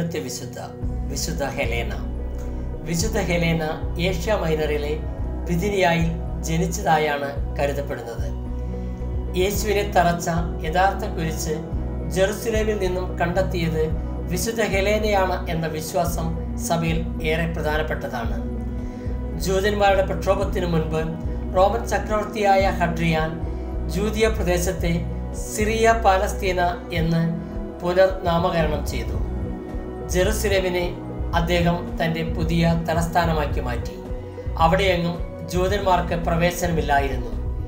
ഇന്നത്തെ വിശുദ്ധ വിശുദ്ധ ഹെലേന വിശുദ്ധ ഹെലേന ഏഷ്യ മൈനറിലെ പിതിനിയായി ജനിച്ചതായാണ് കരുതപ്പെടുന്നത് യേശുവിനെ തറച്ച യഥാർത്ഥ കുരിശ് ജെറുസലേമിൽ നിന്നും കണ്ടെത്തിയത് വിശുദ്ധ ഹെലേനയാണ് എന്ന വിശ്വാസം സഭയിൽ ഏറെ പ്രധാനപ്പെട്ടതാണ് ജൂതന്മാരുടെ പ്രക്ഷോഭത്തിനു മുൻപ് റോമൻ ചക്രവർത്തിയായ ഹഡ്രിയാൻ ജൂതിയ പ്രദേശത്തെ സിറിയ പാലസ്തീന എന്ന് പുനർനാമകരണം ചെയ്തു ജെറുസലേമിനെ അദ്ദേഹം തൻ്റെ പുതിയ തലസ്ഥാനമാക്കി മാറ്റി അവിടെയെങ്ങും ജൂതന്മാർക്ക് പ്രവേശനമില്ലായിരുന്നു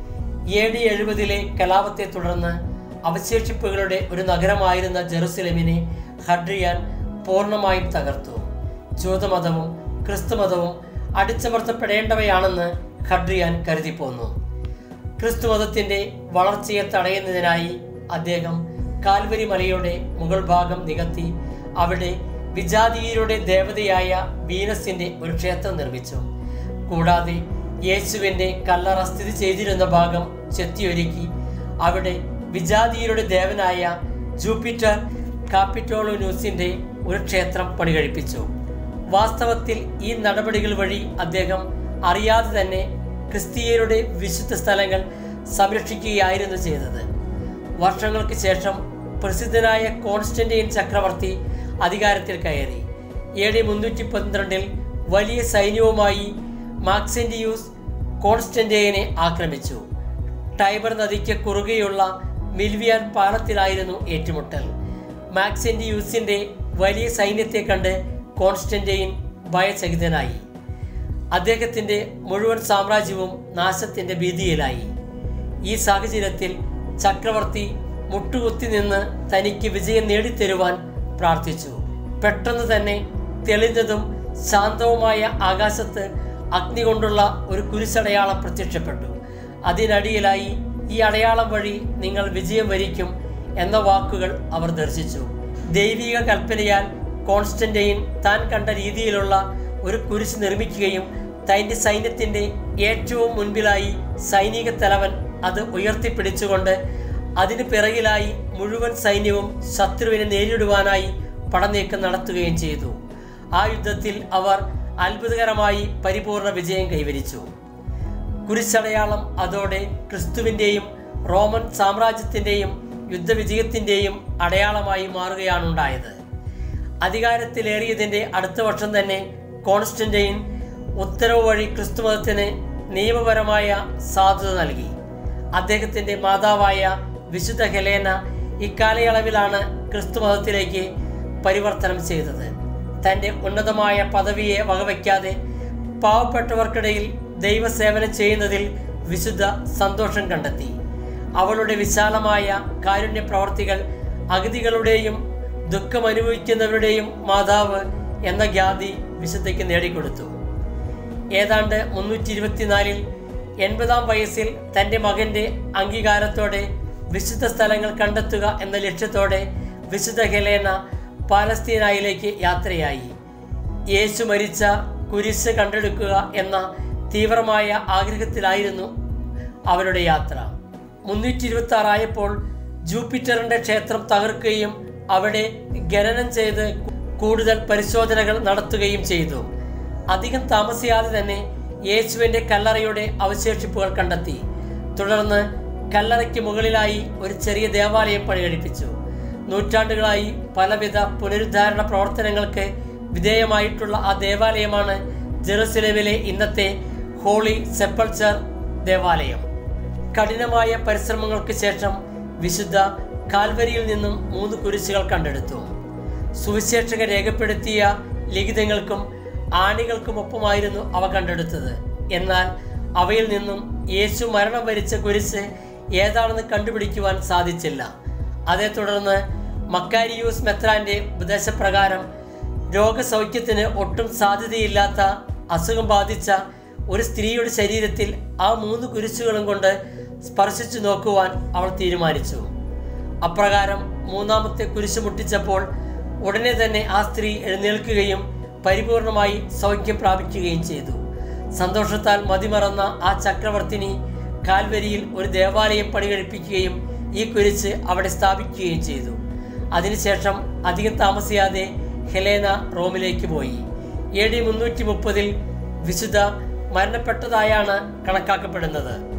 എ ഡി എഴുപതിലെ കലാപത്തെ തുടർന്ന് അവശേഷിപ്പുകളുടെ ഒരു നഗരമായിരുന്ന ജെറുസലേമിനെ ഹഡ്രിയാൻ പൂർണ്ണമായും തകർത്തു ജൂതമതവും ക്രിസ്തുമതവും അടിച്ചമർത്തപ്പെടേണ്ടവയാണെന്ന് ഹഡ്രിയാൻ കരുതിപ്പോന്നു ക്രിസ്തുമതത്തിന്റെ വളർച്ചയെ തടയുന്നതിനായി അദ്ദേഹം കാൽവരി മലയുടെ മുകൾ ഭാഗം നികത്തി അവിടെ വിജാതീയരുടെ ദേവതയായ വീനസിന്റെ ഒരു ക്ഷേത്രം നിർമ്മിച്ചു കൂടാതെ യേശുവിന്റെ കല്ലറ സ്ഥിതി ചെയ്തിരുന്ന ഭാഗം ചെത്തിയൊരുക്കി അവിടെ വിജാതീയരുടെ ദേവനായ ജൂപ്പിറ്റർ കാപ്പിറ്റോളോനൂസിന്റെ ഒരു ക്ഷേത്രം പണികഴിപ്പിച്ചു വാസ്തവത്തിൽ ഈ നടപടികൾ വഴി അദ്ദേഹം അറിയാതെ തന്നെ ക്രിസ്തീയരുടെ വിശുദ്ധ സ്ഥലങ്ങൾ സംരക്ഷിക്കുകയായിരുന്നു ചെയ്തത് വർഷങ്ങൾക്ക് ശേഷം പ്രസിദ്ധനായ കോൺസ്റ്റന്റൈൻ ചക്രവർത്തി അധികാരത്തിൽ കയറി എ ഡി മുന്നൂറ്റി പന്ത്രണ്ടിൽ വലിയ സൈന്യവുമായി മാക്സെന്റിയൂസ് കോൺസ്റ്റന്റൈനെ ആക്രമിച്ചു ടൈബർ നദിക്ക് കുറുകെയുള്ള മിൽവിയാൻ പാലത്തിലായിരുന്നു ഏറ്റുമുട്ടൽ മാക്സെന്റിയൂസിന്റെ വലിയ സൈന്യത്തെ കണ്ട് കോൺസ്റ്റന്റൈൻ ഭയചകിതനായി അദ്ദേഹത്തിന്റെ മുഴുവൻ സാമ്രാജ്യവും നാശത്തിന്റെ ഭീതിയിലായി ഈ സാഹചര്യത്തിൽ ചക്രവർത്തി മുട്ടുകുത്തി നിന്ന് തനിക്ക് വിജയം നേടിത്തരുവാൻ പ്രാർത്ഥിച്ചു പെട്ടെന്ന് തന്നെ തെളിഞ്ഞതും ശാന്തവുമായ ആകാശത്ത് അഗ്നി കൊണ്ടുള്ള ഒരു കുരിശടയാളം പ്രത്യക്ഷപ്പെട്ടു അതിനടിയിലായി ഈ അടയാളം വഴി നിങ്ങൾ വിജയം വരിക്കും എന്ന വാക്കുകൾ അവർ ദർശിച്ചു ദൈവിക കൽപ്പനയാൽ കോൺസ്റ്റന്റൈൻ താൻ കണ്ട രീതിയിലുള്ള ഒരു കുരിശ് നിർമ്മിക്കുകയും തന്റെ സൈന്യത്തിന്റെ ഏറ്റവും മുൻപിലായി സൈനിക തലവൻ അത് ഉയർത്തിപ്പിടിച്ചുകൊണ്ട് അതിന് പിറകിലായി മുഴുവൻ സൈന്യവും ശത്രുവിനെ നേരിടുവാനായി പടനീക്കം നടത്തുകയും ചെയ്തു ആ യുദ്ധത്തിൽ അവർ അത്ഭുതകരമായി പരിപൂർണ വിജയം കൈവരിച്ചു കുരിശടയാളം അതോടെ ക്രിസ്തുവിൻ്റെയും റോമൻ സാമ്രാജ്യത്തിൻ്റെയും യുദ്ധവിജയത്തിൻ്റെയും അടയാളമായി മാറുകയാണുണ്ടായത് അധികാരത്തിലേറിയതിൻ്റെ അടുത്ത വർഷം തന്നെ കോൺസ്റ്റന്റൈൻ ഉത്തരവ് വഴി ക്രിസ്തുമതത്തിന് നിയമപരമായ സാധുത നൽകി അദ്ദേഹത്തിൻ്റെ മാതാവായ വിശുദ്ധ ഹെലേന ഇക്കാലയളവിലാണ് ക്രിസ്തുമതത്തിലേക്ക് പരിവർത്തനം ചെയ്തത് തൻ്റെ ഉന്നതമായ പദവിയെ വകവയ്ക്കാതെ പാവപ്പെട്ടവർക്കിടയിൽ ദൈവസേവനം ചെയ്യുന്നതിൽ വിശുദ്ധ സന്തോഷം കണ്ടെത്തി അവളുടെ വിശാലമായ കാരുണ്യ പ്രവർത്തികൾ അഗതികളുടെയും ദുഃഖമനുഭവിക്കുന്നവരുടെയും മാതാവ് എന്ന ഖ്യാതി വിശുദ്ധയ്ക്ക് നേടിക്കൊടുത്തു ഏതാണ്ട് മുന്നൂറ്റി ഇരുപത്തിനാലിൽ എൺപതാം വയസ്സിൽ തൻ്റെ മകൻ്റെ അംഗീകാരത്തോടെ വിശുദ്ധ സ്ഥലങ്ങൾ കണ്ടെത്തുക എന്ന ലക്ഷ്യത്തോടെ വിശുദ്ധ ഹെലേന പാലസ്തീനായിലേക്ക് യാത്രയായി യേശു മരിച്ച കുരിശ് കണ്ടെടുക്കുക എന്ന തീവ്രമായ ആഗ്രഹത്തിലായിരുന്നു അവരുടെ യാത്ര മുന്നൂറ്റി ഇരുപത്തി ആറായപ്പോൾ ജൂപ്പിറ്ററിന്റെ ക്ഷേത്രം തകർക്കുകയും അവിടെ ഖനനം ചെയ്ത് കൂടുതൽ പരിശോധനകൾ നടത്തുകയും ചെയ്തു അധികം താമസിയാതെ തന്നെ യേശുവിന്റെ കല്ലറയുടെ അവശേഷിപ്പുകൾ കണ്ടെത്തി തുടർന്ന് കല്ലറയ്ക്ക് മുകളിലായി ഒരു ചെറിയ ദേവാലയം പണികഴിപ്പിച്ചു നൂറ്റാണ്ടുകളായി പലവിധ പുനരുദ്ധാരണ പ്രവർത്തനങ്ങൾക്ക് വിധേയമായിട്ടുള്ള ആ ദേവാലയമാണ് ജെറുസലേമിലെ ഇന്നത്തെ ഹോളി സെപ്പൾച്ചർ ദേവാലയം കഠിനമായ പരിശ്രമങ്ങൾക്ക് ശേഷം വിശുദ്ധ കാൽവരിയിൽ നിന്നും മൂന്ന് കുരിശുകൾ കണ്ടെടുത്തു സുവിശേഷകർ രേഖപ്പെടുത്തിയ ലിഖിതങ്ങൾക്കും ആണികൾക്കുമൊപ്പമായിരുന്നു അവ കണ്ടെടുത്തത് എന്നാൽ അവയിൽ നിന്നും യേശു മരണം വരിച്ച കുരിശ് ഏതാണെന്ന് കണ്ടുപിടിക്കുവാൻ സാധിച്ചില്ല അതേ തുടർന്ന് മക്കാരിയൂസ് മെത്രാന്റെ ഉപദേശപ്രകാരം രോഗസൗഖ്യത്തിന് ഒട്ടും സാധ്യതയില്ലാത്ത അസുഖം ബാധിച്ച ഒരു സ്ത്രീയുടെ ശരീരത്തിൽ ആ മൂന്ന് കുരിശുകളും കൊണ്ട് സ്പർശിച്ചു നോക്കുവാൻ അവൾ തീരുമാനിച്ചു അപ്രകാരം മൂന്നാമത്തെ കുരിശ് മുട്ടിച്ചപ്പോൾ ഉടനെ തന്നെ ആ സ്ത്രീ എഴുന്നേൽക്കുകയും പരിപൂർണമായി സൗഖ്യം പ്രാപിക്കുകയും ചെയ്തു സന്തോഷത്താൽ മതിമറന്ന ആ ചക്രവർത്തിനി കാൽവരിയിൽ ഒരു ദേവാലയം പണികഴിപ്പിക്കുകയും ഈ കുരിശ് അവിടെ സ്ഥാപിക്കുകയും ചെയ്തു അതിനുശേഷം അധികം താമസിയാതെ ഹെലേന റോമിലേക്ക് പോയി എ ഡി മുന്നൂറ്റി മുപ്പതിൽ വിശുദ്ധ മരണപ്പെട്ടതായാണ് കണക്കാക്കപ്പെടുന്നത്